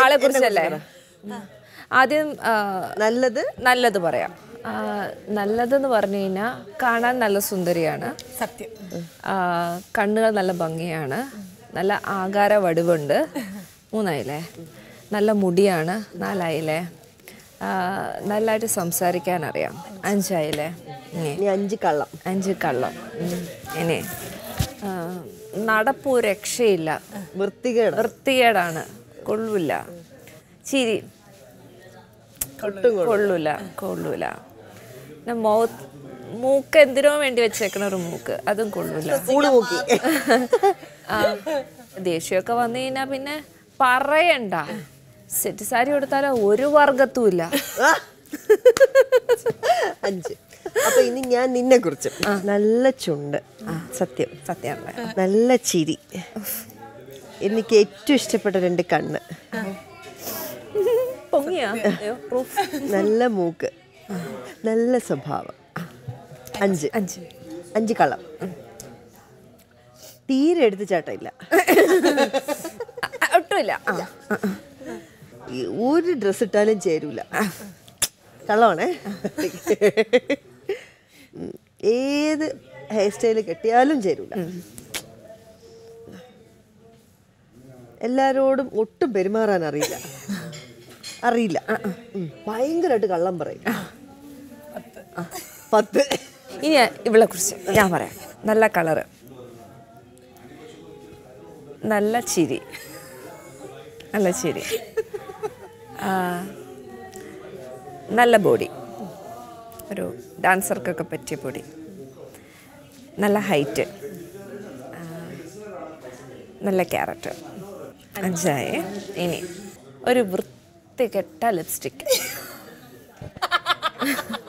ആളെ കുറിച്ചല്ലേ ആദ്യം ആ, നല്ലത് നല്ലത് പറയാം ആ, നല്ലതെന്ന് പറഞ്ഞു കഴിഞ്ഞാൽ കാണാൻ നല്ല സുന്ദരിയാണ് സത്യം ആ, കണ്ണുകൾ നല്ല ഭംഗിയാണ് നല്ല ആകാര വടിവുണ്ട് മൂന്നായില്ലേ നല്ല മുടിയാണ് നാലായില്ലേ ആ, നല്ലതായിട്ട് സംസാരിക്കാൻ അറിയാം അഞ്ചായില്ലേ ഇനി ഇനി അഞ്ച് കള്ളം അഞ്ച് കള്ളം ഉം. ഇനി ആ, നടപ്പു രക്ഷയില്ല വൃത്തികേട് വൃത്തികേടാണ് കൊള്ളൂല ചിരി കൊള്ളൂല കൊള്ളൂല പിന്നെ മൗത്ത് മൂക്ക് എന്തിനോ വേണ്ടി വെച്ചേക്കണ ഒരു മൂക്ക് അതും കൊള്ളൂല സ്കൂള് നോക്കി ആ, ദേഷ്യമൊക്കെ വന്നു കഴിഞ്ഞാൽ പിന്നെ പറയണ്ട സെറ്റ് സാരി കൊടുത്താലോ ഒരു വർഗത്തുമില്ല ആ. അഞ്ച് അപ്പൊ ഇനി ഞാൻ നിന്നെ കുറിച്ച് നല്ല ചുണ്ട് സത്യം സത്യം നല്ല ചിരി എനിക്ക് ഏറ്റവും ഇഷ്ടപ്പെട്ട രണ്ട് കണ്ണ് പൊങ്ങിയാ അയ്യോ, proof. നല്ല മൂക്ക് നല്ല സ്വഭാവം അഞ്ച് അഞ്ച് അഞ്ച് കള്ളം തീരെ എടുത്ത് ചാട്ടമില്ല ആ, ഒട്ടുമില്ല ആ, ആ, ആ. ഈ ഒരു ഡ്രസ് ഇട്ടാലും ചേരൂല കള്ളമാണേ ഉം. ഏത് ഹെയർ സ്റ്റൈൽ കെട്ടിയാലും ചേരൂല എല്ലാരോടും ഒട്ടും പെരുമാറാൻ അറിയില്ല അറിയില്ല ഉം. ഭയങ്കരമായിട്ട് കള്ളം പറയും പത്ത് ഇനി ഇവളെ കുറിച്ച് ഞാൻ പറയാം നല്ല കളറ് നല്ല ചിരി നല്ല ചിരി ആ, നല്ല ബോഡി ഒരു ഡാൻസർക്കൊക്കെ പറ്റിയ ബോഡി നല്ല ഹൈറ്റ് നല്ല ക്യാരക്ടർ അഞ്ചായി ഇനി ഒരു വൃത്തികെട്ട ലിപ്സ്റ്റിക്